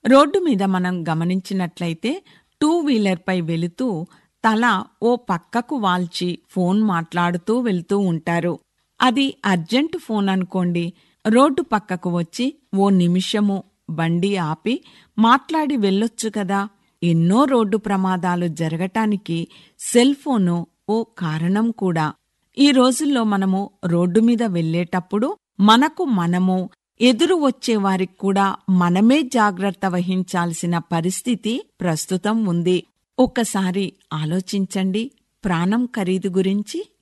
road మీద మనం గమనించినట్లయితే టూ వీలర్పై వెళుతూ తల ఓ పక్కకు వాల్చి ఫోన్ మాట్లాడుతూ వెళ్తూ ఉంటారు అది అర్జెంటు ఫోన్ అనుకోండి రోడ్డు పక్కకు వచ్చి ఓ నిమిషము బండి ఆపి మాట్లాడి వెళ్ళొచ్చు కదా ఎన్నో రోడ్డు ప్రమాదాలు జరగటానికి సెల్ ఫోను ఓ కారణం కూడా ఈ రోజుల్లో మనము రోడ్డు మీద వెళ్ళేటప్పుడు మనకు మనము ఎదురు వచ్చే వారికి కూడా మనమే జాగ్రత్త వహించాల్సిన పరిస్థితి ప్రస్తుతం ఉంది ఒక్కసారి ఆలోచించండి ప్రాణం ఖరీదు గురించి